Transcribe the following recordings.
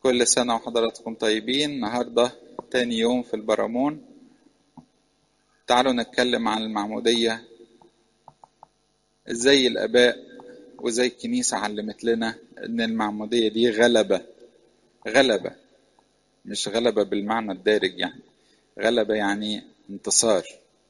كل سنة وحضراتكم طيبين النهاردة تاني يوم في البرامون تعالوا نتكلم عن المعمودية ازاي الآباء وزي الكنيسة علمت لنا ان المعمودية دي غلبة غلبة مش غلبة بالمعنى الدارج يعني غلبة يعني انتصار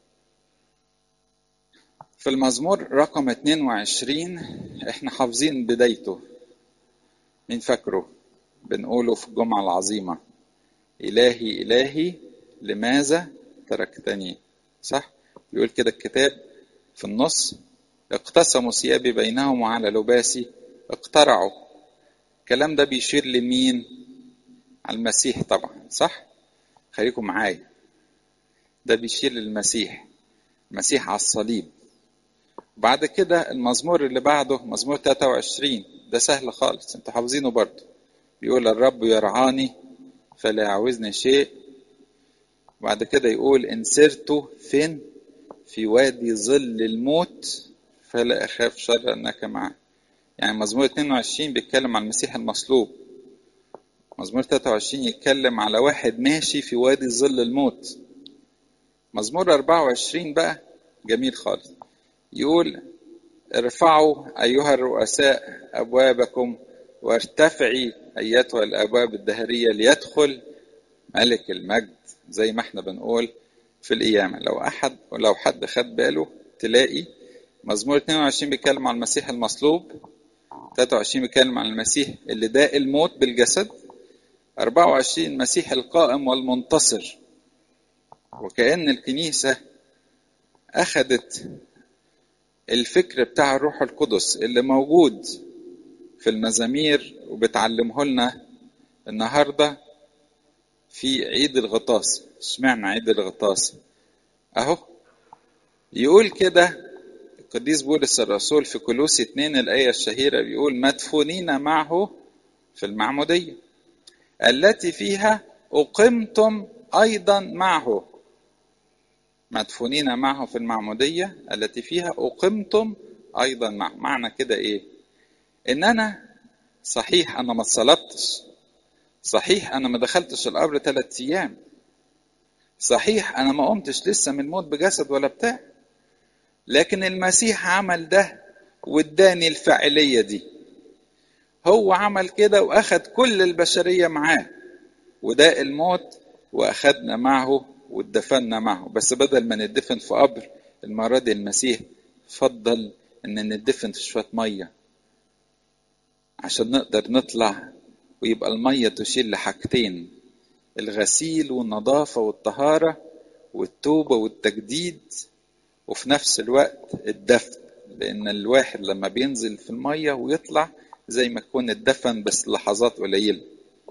في المزمور رقم 22 احنا حافظين بدايته مين فاكره بنقوله في الجمعة العظيمة إلهي إلهي لماذا تركتني صح يقول كده الكتاب في النص اقتسموا ثيابي بينهم وعلى لباسي اقترعوا الكلام ده بيشير لمين على المسيح طبعا صح خليكم معايا ده بيشير للمسيح المسيح على الصليب بعد كده المزمور اللي بعده مزمور 23 ده سهل خالص انتوا حافظينه برضه بيقول الرب يرعاني فلا يعوزني شيء بعد كده يقول إن سرت فين في وادي ظل الموت فلا أخاف شر أنك معي يعني مزمور 22 بيتكلم عن المسيح المصلوب مزمور 23 يتكلم على واحد ماشي في وادي ظل الموت مزمور 24 بقى جميل خالص يقول ارفعوا أيها الرؤساء أبوابكم وارتفعي أيتها الأبواب الدهرية ليدخل ملك المجد زي ما احنا بنقول في القيامة لو أحد ولو حد خد باله تلاقي مزمور 22 بيتكلم عن المسيح المصلوب 23 بيتكلم عن المسيح اللي داء الموت بالجسد 24 المسيح القائم والمنتصر وكأن الكنيسة أخذت الفكر بتاع الروح القدس اللي موجود في المزامير وبتعلمه لنا النهارده في عيد الغطاس اشمعنى عيد الغطاس اهو يقول كده القديس بولس الرسول في كولوسي 2 الآية الشهيرة بيقول مدفونين معه في المعمودية التي فيها أقمتم أيضا معه مدفونين معه في المعمودية التي فيها أقمتم أيضا معه معنى كده إيه إن أنا صحيح أنا ما اتصلبتش صحيح أنا ما دخلتش القبر ثلاث أيام صحيح أنا ما قمتش لسه من الموت بجسد ولا بتاع لكن المسيح عمل ده واداني الفاعلية دي هو عمل كده وأخد كل البشرية معاه وده الموت وأخدنا معه واتدفنا معه بس بدل ما ندفن في قبر المرة دي المسيح فضل إن ندفن في شوية مية عشان نقدر نطلع ويبقى المية تشير لحاجتين الغسيل والنظافة والطهارة والتوبة والتجديد وفي نفس الوقت الدفن لأن الواحد لما بينزل في المية ويطلع زي ما يكون اتدفن بس لحظات قليلة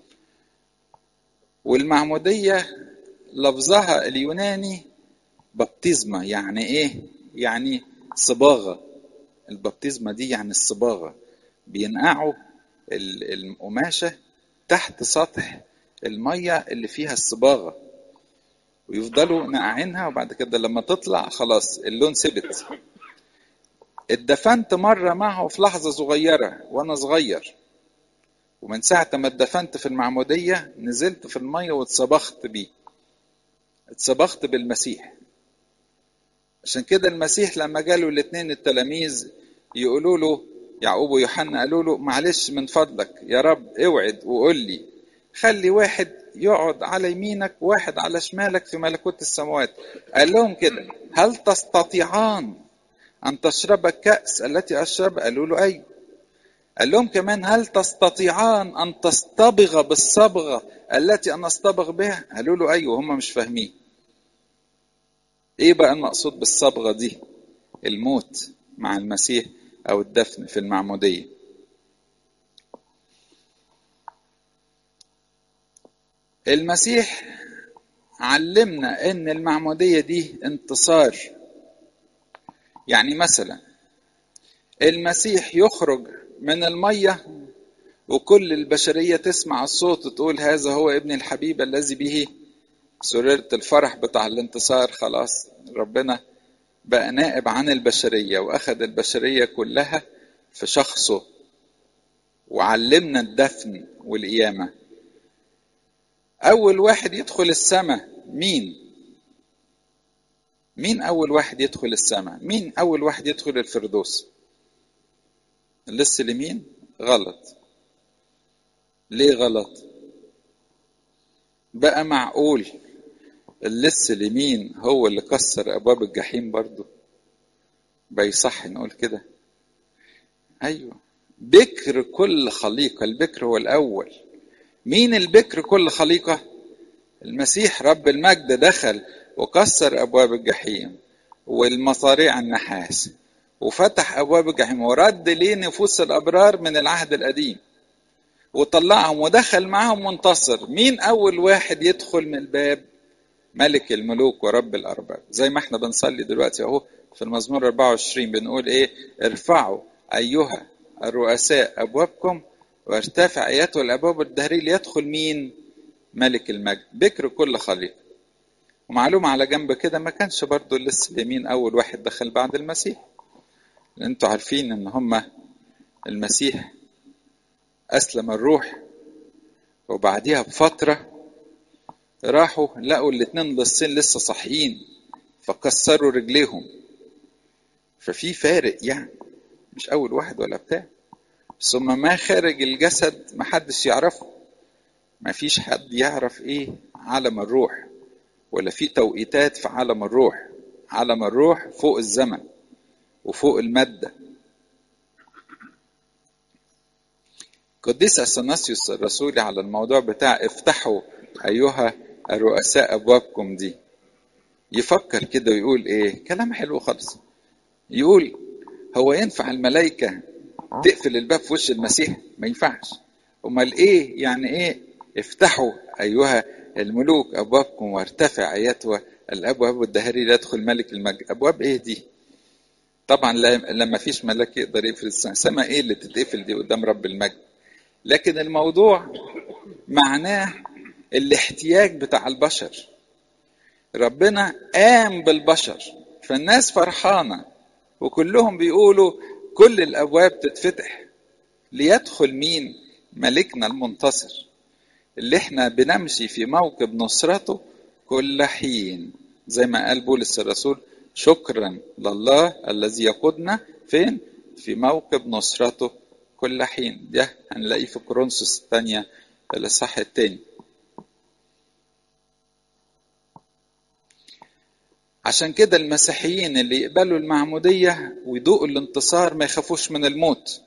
والمعمودية لفظها اليوناني بابتزمة يعني ايه؟ يعني صباغة البابتزمة دي يعني الصباغة بينقعوا القماشة تحت سطح المية اللي فيها الصباغة ويفضلوا نقعينها وبعد كده لما تطلع خلاص اللون ثبت اتدفنت مرة معه في لحظة صغيرة وأنا صغير ومن ساعة ما اتدفنت في المعمودية نزلت في المية واتصبغت بيه اتصبغت بالمسيح عشان كده المسيح لما جاله الاثنين التلاميذ يقولوا له يعقوب ويوحنا قالوا له معلش من فضلك يا رب اوعد وقول لي خلي واحد يقعد على يمينك وواحد على شمالك في ملكوت السماوات قال لهم كده هل تستطيعان أن تشرب الكأس التي أشرب قالوا له أيوه قال لهم كمان هل تستطيعان أن تصطبغ بالصبغة التي أنا أصطبغ بها قالوا له أيوه هم مش فاهمين إيه بقى المقصود بالصبغة دي الموت مع المسيح أو الدفن في المعمودية المسيح علمنا ان المعمودية دي انتصار يعني مثلا المسيح يخرج من المية وكل البشرية تسمع الصوت تقول هذا هو ابن الحبيب الذي به سررت الفرح بتاع الانتصار خلاص ربنا بقى نائب عن البشرية وأخذ البشرية كلها في شخصه وعلمنا الدفن والقيامة اول واحد يدخل السماء مين مين اول واحد يدخل السماء مين اول واحد يدخل الفردوس اللص اليمين غلط ليه غلط بقى معقول اللص اليمين هو اللي كسر ابواب الجحيم برضه بقى يصح نقول كده ايوه بكر كل خليقه البكر هو الاول مين البكر كل خليقه المسيح رب المجد دخل وكسر ابواب الجحيم والمصاريع النحاس وفتح ابواب الجحيم ورد ليه نفوس الابرار من العهد القديم وطلعهم ودخل معهم منتصر مين اول واحد يدخل من الباب ملك الملوك ورب الارباب زي ما احنا بنصلي دلوقتي اهو في المزمور 24 بنقول ايه ارفعوا ايها الرؤساء ابوابكم وارتفع اياته الابواب الدهريه ليدخل مين ملك المجد بكر كل خليقه ومعلومة على جنب كده ما كانش برضو لسه اليمين أول واحد دخل بعد المسيح انتوا عارفين ان هما المسيح أسلم الروح وبعديها بفترة راحوا لقوا الاتنين لصين لسه صاحيين فكسروا رجليهم ففي فارق يعني مش أول واحد ولا بتاع ثم ما خارج الجسد محدش يعرفه ما فيش حد يعرف ايه عالم الروح ولا في توقيتات في عالم الروح عالم الروح فوق الزمن وفوق المادة قديس أثناسيوس الرسولي على الموضوع بتاع افتحوا أيها الرؤساء أبوابكم دي يفكر كده ويقول إيه كلام حلو خالص يقول هو ينفع الملائكة تقفل الباب في وش المسيح ما ينفعش امال ايه يعني ايه افتحوا ايها الملوك ابوابكم وارتفع ايتها الابواب الدهري ليدخل ملك المجد ابواب ايه دي طبعا لما فيش ملاك يقدر يقفل السماء سماء ايه اللي تتقفل دي قدام رب المجد لكن الموضوع معناه الاحتياج بتاع البشر ربنا قام بالبشر فالناس فرحانه وكلهم بيقولوا كل الابواب تتفتح ليدخل مين ملكنا المنتصر اللي احنا بنمشي في موكب نصرته كل حين زي ما قال بولس الرسول شكرا لله الذي يقودنا فين في موكب نصرته كل حين ده هنلاقيه في كورنثوس الثانية الإصحاح الثاني عشان كده المسيحيين اللي يقبلوا المعمودية ويدوقوا الانتصار ما يخافوش من الموت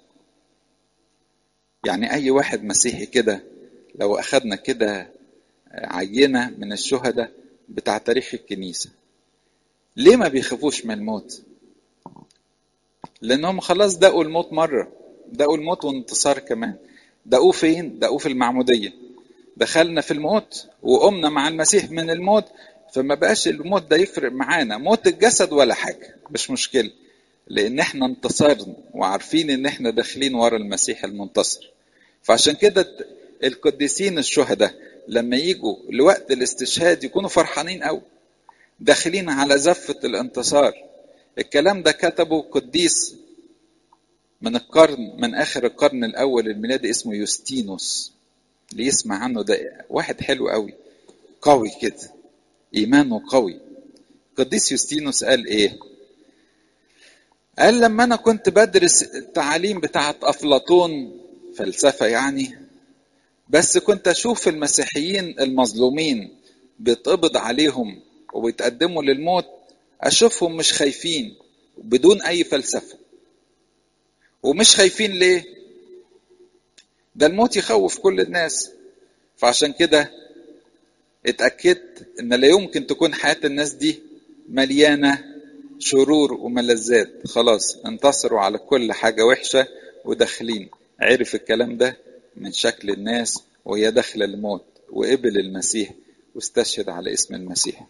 يعني أي واحد مسيحي كده لو أخدنا كده عينة من الشهداء بتاع تاريخ الكنيسة ليه ما بيخافوش من الموت لأنهم خلاص دقوا الموت مرة دقوا الموت والانتصار كمان دقوه فين دقوه في المعمودية دخلنا في الموت وقمنا مع المسيح من الموت فما بقاش الموت ده يفرق معانا موت الجسد ولا حاجة مش مشكلة لأن احنا انتصرنا وعارفين ان احنا داخلين ورا المسيح المنتصر فعشان كده القديسين الشهداء لما يجوا لوقت الاستشهاد يكونوا فرحانين قوي داخلين على زفة الانتصار الكلام ده كتبه قديس من القرن من آخر القرن الأول الميلادي اسمه يوستينوس اللي يسمع عنه ده واحد حلو قوي قوي كده إيمانه قوي قديس يوستينوس قال إيه قال لما أنا كنت بدرس التعاليم بتاعت أفلاطون فلسفة يعني بس كنت أشوف المسيحيين المظلومين بيتقبض عليهم وبيتقدموا للموت أشوفهم مش خايفين بدون أي فلسفة ومش خايفين ليه ده الموت يخوف كل الناس فعشان كده اتأكدت ان لا يمكن تكون حياة الناس دي مليانة شرور وملذات خلاص انتصروا على كل حاجة وحشة وداخلين عرف الكلام ده من شكل الناس وهي داخلة الموت وقبل المسيح واستشهد على اسم المسيح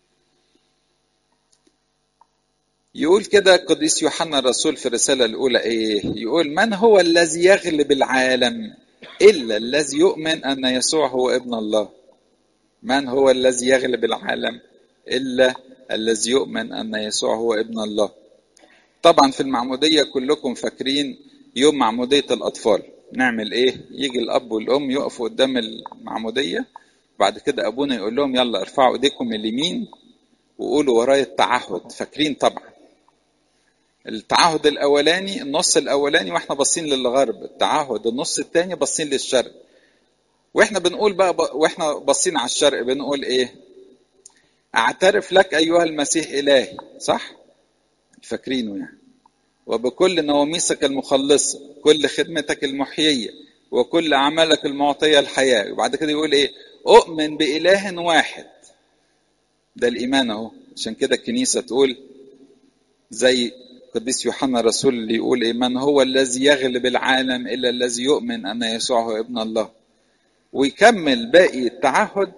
يقول كده القديس يوحنا الرسول في الرسالة الأولى إيه؟ يقول من هو الذي يغلب العالم إلا الذي يؤمن أن يسوع هو ابن الله من هو الذي يغلب العالم إلا الذي يؤمن أن يسوع هو ابن الله طبعا في المعمودية كلكم فاكرين يوم معمودية الأطفال نعمل إيه يجي الأب والأم يقفوا قدام المعمودية بعد كده ابونا يقول لهم يلا ارفعوا ايديكم اليمين وقولوا ورايا التعهد فاكرين طبعا التعهد الاولاني النص الاولاني واحنا باصين للغرب التعهد النص الثاني باصين للشرق واحنا بنقول بقى ب... واحنا باصين على الشرق بنقول ايه اعترف لك ايها المسيح الهي صح فاكرينه يعني وبكل نواميسك المخلصة كل خدمتك المحيية وكل أعمالك المعطية الحياة وبعد كده يقول إيه أؤمن بإله واحد ده الإيمان أهو عشان كده الكنيسة تقول زي قديس يوحنا الرسول اللي يقول إيه من هو الذي يغلب العالم إلا الذي يؤمن أن يسوع هو ابن الله ويكمل باقي التعهد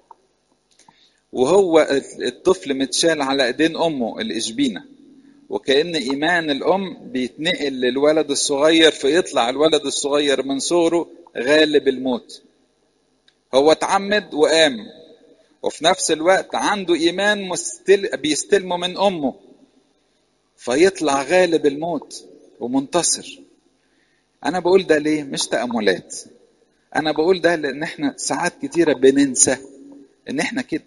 وهو الطفل متشال على ايدين امه الاشبينه وكأن إيمان الأم بيتنقل للولد الصغير فيطلع الولد الصغير من صغره غالب الموت هو اتعمد وقام وفي نفس الوقت عنده إيمان مستل... بيستلمه من أمه فيطلع غالب الموت ومنتصر أنا بقول ده ليه؟ مش تأملات أنا بقول ده لأن إحنا ساعات كتيرة بننسى إن إحنا كده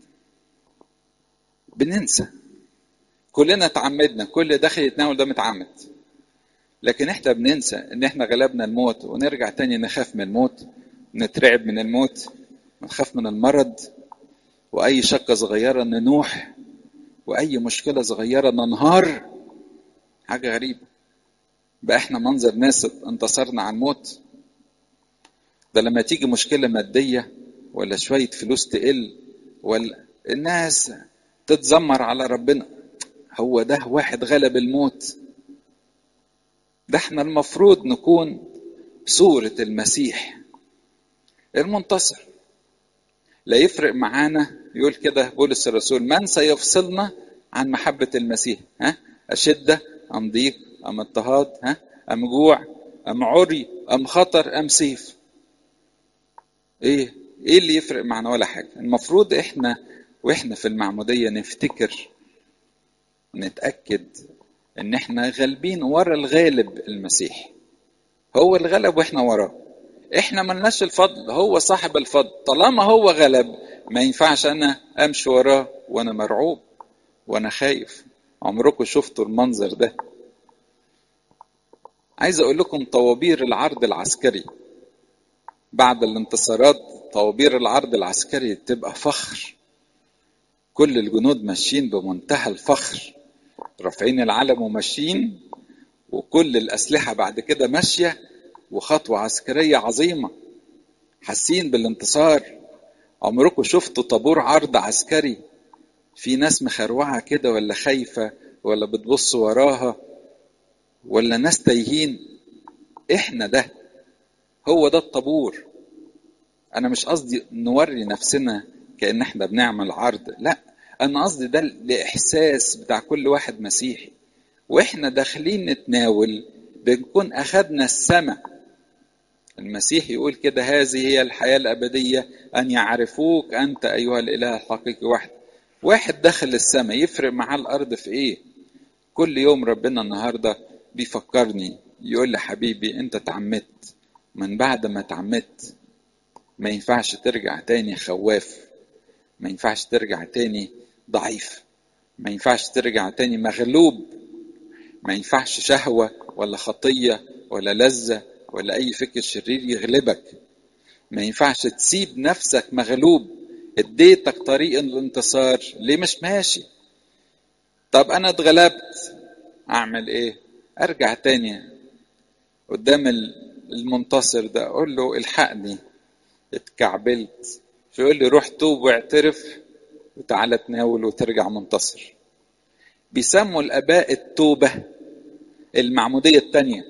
بننسى كلنا اتعمدنا كل داخل يتناول ده متعمد لكن احنا بننسى ان احنا غلبنا الموت ونرجع تاني نخاف من الموت نترعب من الموت ونخاف من المرض واي شقة صغيرة ننوح واي مشكلة صغيرة ننهار حاجة غريبة بقى احنا منظر ناس انتصرنا على الموت ده لما تيجي مشكلة مادية ولا شوية فلوس تقل ولا الناس تتذمر على ربنا هو ده واحد غلب الموت ده احنا المفروض نكون صورة المسيح المنتصر لا يفرق معانا يقول كده بولس الرسول من سيفصلنا عن محبة المسيح ها أشدة أم ضيق أم اضطهاد ها أم جوع أم عري أم خطر أم سيف إيه إيه اللي يفرق معنا ولا حاجة المفروض إحنا وإحنا في المعمودية نفتكر نتأكد إن إحنا غالبين ورا الغالب المسيح هو الغلب وإحنا وراه إحنا ملناش الفضل هو صاحب الفضل طالما هو غلب ما ينفعش أنا أمشي وراه وأنا مرعوب وأنا خايف عمركم شفتوا المنظر ده عايز أقول لكم طوابير العرض العسكري بعد الانتصارات طوابير العرض العسكري تبقى فخر كل الجنود ماشيين بمنتهى الفخر رافعين العلم وماشيين وكل الأسلحة بعد كده ماشية وخطوة عسكرية عظيمة حاسين بالانتصار عمركم شفتوا طابور عرض عسكري في ناس مخروعة كده ولا خايفة ولا بتبص وراها ولا ناس تايهين احنا ده هو ده الطابور انا مش قصدي نوري نفسنا كأن احنا بنعمل عرض لا انا قصدي ده الاحساس بتاع كل واحد مسيحي واحنا داخلين نتناول بنكون اخدنا السماء المسيح يقول كده هذه هي الحياة الأبدية أن يعرفوك أنت أيها الإله الحقيقي واحد واحد دخل السماء يفرق معاه الأرض في إيه كل يوم ربنا النهاردة بيفكرني يقول لي حبيبي أنت اتعمدت من بعد ما اتعمدت ما ينفعش ترجع تاني خواف ما ينفعش ترجع تاني ضعيف ما ينفعش ترجع تاني مغلوب ما ينفعش شهوة ولا خطية ولا لذة ولا أي فكر شرير يغلبك ما ينفعش تسيب نفسك مغلوب اديتك طريق الانتصار ليه مش ماشي طب أنا اتغلبت أعمل إيه أرجع تاني قدام المنتصر ده أقول له الحقني اتكعبلت فيقول لي روح توب واعترف وتعالى تناول وترجع منتصر بيسموا الآباء التوبة المعمودية الثانية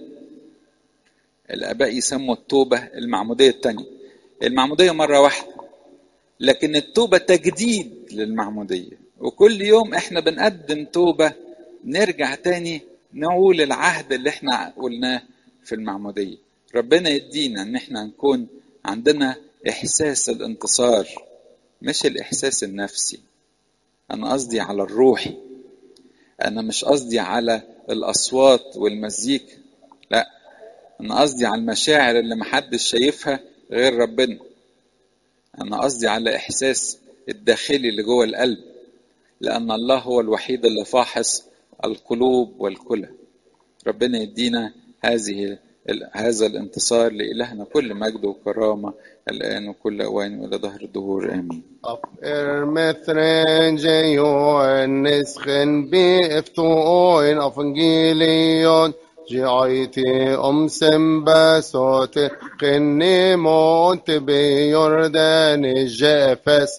الآباء يسموا التوبة المعمودية الثانية المعمودية مرة واحدة لكن التوبة تجديد للمعمودية وكل يوم احنا بنقدم توبة نرجع تاني نقول العهد اللي احنا قلناه في المعمودية ربنا يدينا ان احنا نكون عندنا احساس الانتصار مش الاحساس النفسي انا قصدي على الروحي انا مش قصدي على الاصوات والمزيكا لا انا قصدي على المشاعر اللي محدش شايفها غير ربنا أنا قصدي على إحساس الداخلي اللي جوه القلب لأن الله هو الوحيد اللي فاحص القلوب والكلى ربنا يدينا هذه هذا الانتصار لإلهنا كل مجد وكرامة الآن وكل أوان وإلى ظهر الدهور آمين Er methrenje Johannes chen beftoin evangelion Giaiti omsem basote qinni mont be Jordan jefes